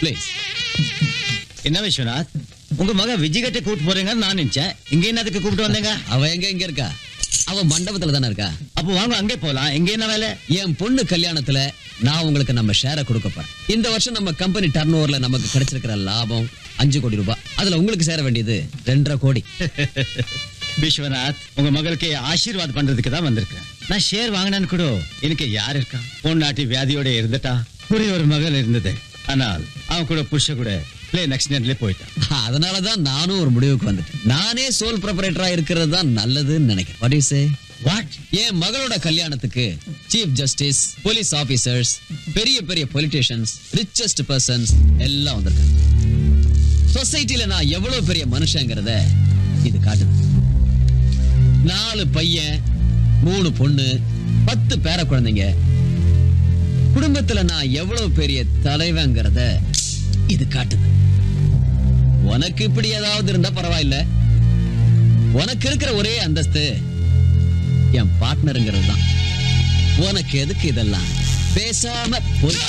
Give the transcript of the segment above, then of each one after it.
Please என்ன விஸ்வநாத் உங்க மக விஜய்கிட்ட கூப்பிட்டு போறீங்கன்னு நான் நினைச்சேன் இங்க என்னதுக்கு கூப்பிட்டு வந்தீங்க அவ எங்க இங்க இருக்கா அவ மண்டபத்துல தானே இருக்கா அப்போ வாங்க அங்கே போலாம் இங்க என்ன வேலை என் பொண்ணு கல்யாணத்துல நான் உங்களுக்கு நம்ம ஷேரை கொடுக்க போறேன் இந்த வருஷம் நம்ம கம்பெனி டர்ன் ஓவர்ல நமக்கு கிடைச்சிருக்கிற லாபம் அஞ்சு கோடி ரூபாய் அதுல உங்களுக்கு சேர வேண்டியது ரெண்டரை கோடி விஸ்வநாத் உங்க மகளுக்கு ஆசீர்வாத் பண்றதுக்கு தான் வந்திருக்கேன் நான் ஷேர் வாங்கினேன்னு கூட எனக்கு யார் இருக்கா பொண்ணாட்டி வியாதியோட இருந்துட்டா ஒரே ஒரு மகள் இருந்தது ஆனால் அவன் கூட புருஷ கூட பிளேன் ஆக்சிடென்ட்ல போயிட்டான் அதனாலதான் நானும் ஒரு முடிவுக்கு வந்துட்டேன் நானே சோல் ப்ரொபரேட்டரா இருக்கிறது தான் நல்லதுன்னு நினைக்கிறேன் What do you say? What என் மகளோட கல்யாணத்துக்கு சீஃப் ஜஸ்டிஸ் போலீஸ் ஆபீசர்ஸ் பெரிய பெரிய பொலிட்டிஷியன்ஸ் ரிச்சஸ்ட் பர்சன்ஸ் எல்லாம் வந்திருக்காங்க சொசைட்டில நான் எவ்வளவு பெரிய மனுஷங்கிறத இது காட்டுது நாலு பையன் மூணு பொண்ணு பத்து பேர குழந்தைங்க குடும்பத்துல நான் எவ்வளவு பெரிய தலைவங்கிறத இது காட்டுது உனக்கு இப்படி ஏதாவது இருந்தா பரவாயில்ல உனக்கு இருக்கிற ஒரே அந்தஸ்து என் பார்ட்னருங்கிறது தான் உனக்கு எதுக்கு இதெல்லாம் பேசாம போய்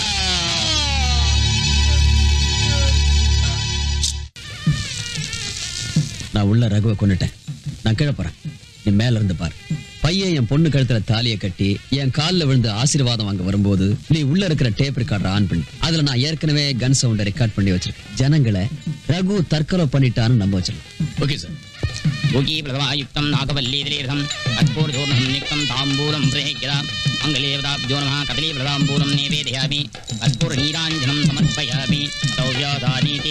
நான் உள்ள ரகுவை கொண்டுட்டேன் நான் கீழே போறேன் நீ மேல இருந்து பாரு பையன் என் பொண்ணு கழுத்துல தாலியை கட்டி என் கால்ல விழுந்து ஆசீர்வாதம் வாங்க வரும்போது நீ உள்ள இருக்கிற டேப் ரெக்கார்டர் ஆன் பண்ணி அதுல நான் ஏற்கனவே கன் சவுண்டை ரெக்கார்ட் பண்ணி வச்சிருக்கேன் ஜனங்களை ரகு தற்கொலை பண்ணிட்டான்னு நம்ப வச்சிருக்கேன் ஓகே சார் ஓகே பிரதமாயுக்தம் நாகவல்லீதிரீர்த்தம் கற்பூர்தூர்ணம் நிக்தம் தாம்பூலம் பிரேக்கிதா மங்களேவதாப்ஜோ நமः கதலீவிரதாம்பூலம் நேவேதயாமி கற்பூர நீராஞ்சனம் சமர்ப்பயாமி சௌவ்யாதானீதி